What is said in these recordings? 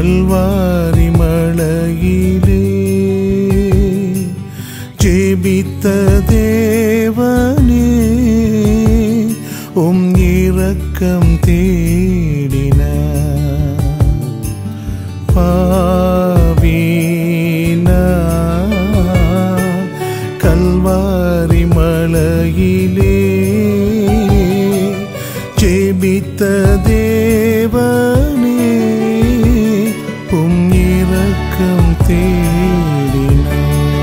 கல்வாரி மலையிலே ஜெபித்த தேவனே உம் இரக்கம் தேடினார் பாவீனா கல்வாரி மலையிலே ஜெபித்த தேவனே உம் இரக்கம் தேடினார்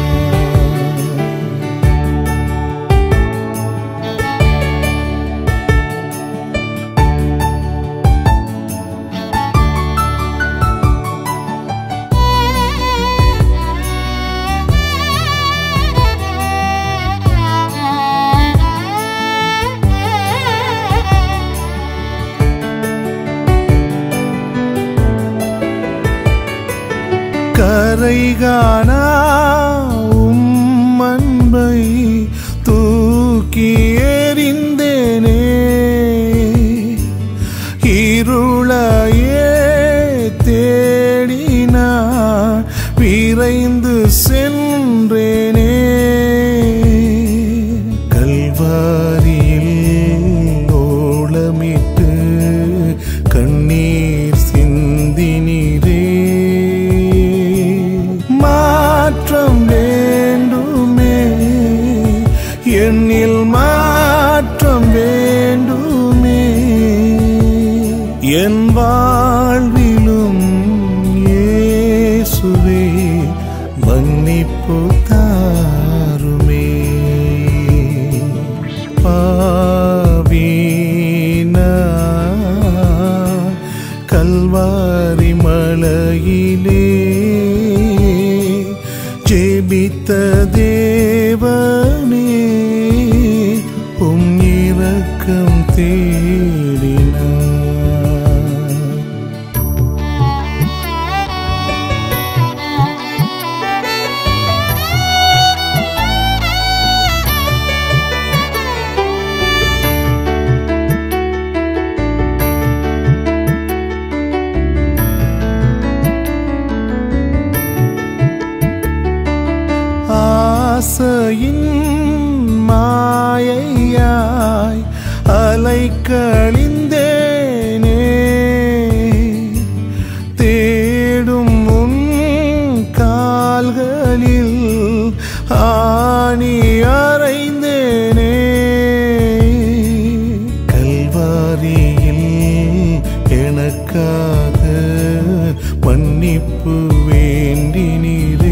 கரைகானா உம் அன்பை தூக்கி எறிந்தேனே இருளையே தேடினான் விரைந்து சென்றேனே கல்வாரியில் ஓலமிட்டு கண்ணீர் சிந்தினீரே மாற்றம் வேண்டுமே என்னில் மாற்றம் வேண்டுமே என் வாழ்விலும் இயேசுவே மன்னிப்பு தாருமே பாவீனா கல்வாரி மலையிலே ஜெபித்த தேவனே உம் இரக்கம் தேடினார் ஆசையின் மாயையாய் அலைக்கழிந்தேனே தேடும் உன் கால்களில் ஆணி அறைந்தேனே கல்வாரியில் எனக்காக மன்னிப்பு வேண்டினீரே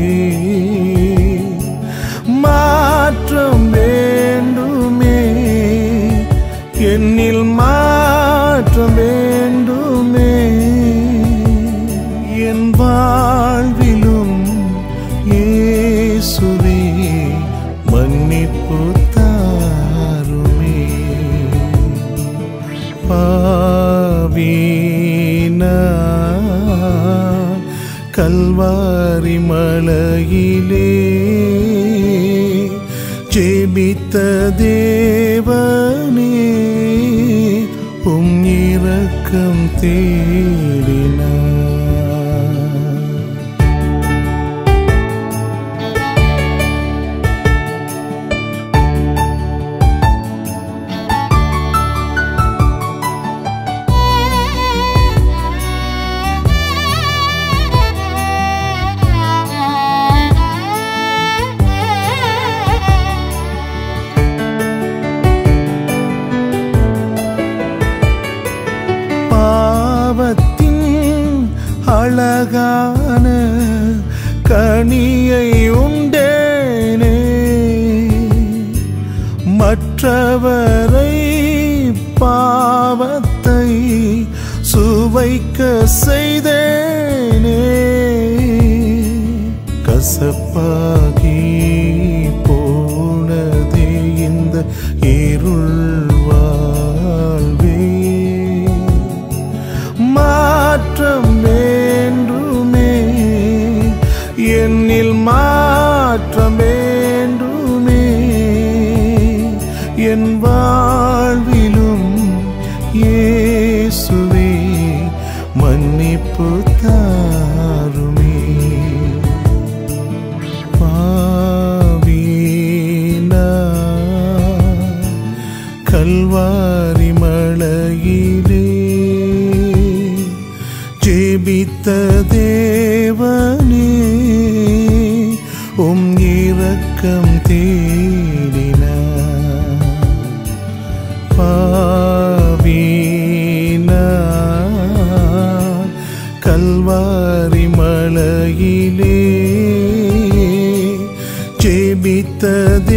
மாற்றம் வேண்டுமே என்னில் மாற்றம் வேண்டுமே என் வாழ்விலும் இயேசுவே மன்னிப்பு தாருமே பாவீனா கல்வாரி மலையிலே ஜெபித்த தேவனே உம் இரக்கம் தேடினார் பாவத்தின் அழகான கனியை உண்டேனே மற்றவரை பாவத்தை சுவைக்க செய்தேனே கசப்பாகி போனதே இந்த இருள் வாழ்வே மாற்றம் வேண்டுமே என்னில் மாற்றம் வேண்டுமே என் வாழ்விலும் இயேசுவே மன்னிப்பு தாருமே பாவீனா கல்வாரி மலையிலே ஜெபித்த தேவனே உம் இரக்கம் தேடினார் பாவீனார் கல்வாரி மலையிலே ஜெபித்த